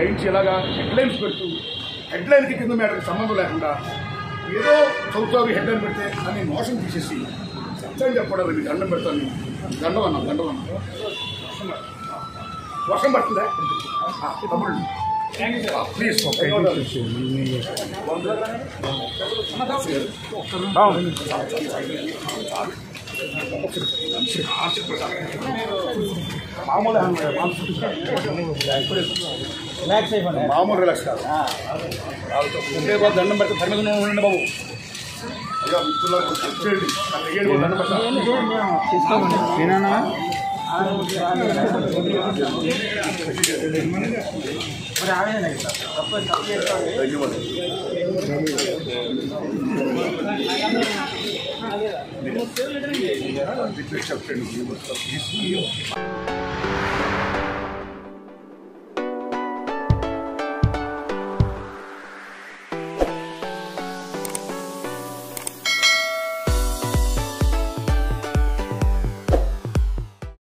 lines ఎలాగా headlines పెడుతూ హెడ్లైన్కి కింద మేడకి సంబంధం లేకుండా ఏదో చదువుతావు హెడ్లైన్ పెడితే అని మోసం తీసేసి సత్యం చెప్పడం మీకు దండం పెడతాను దండం అన్నా దండం అన్నా వర్షం పడుతుందా ఆ, తమ్ముళ్ళు ప్లీజ్ ఓకే మామూలు రిలాక్స్ అయిపోయింది మామూలు రిలాక్స్ కాదు ఉండే బాబు దండం పెడితే పని మీద ఉండండి బాబు అయ్యా మిత్రులారా కొంచెం వచ్చేయండి నన్ను వేయండి బాబు, దండం పెడతా తీసుకోమండి తినానా మరి ఆవేదన తప్పు తప్పు చేసుకోవాలి ధన్యవాదాలు రిక్వెస్ట్ చెప్పండి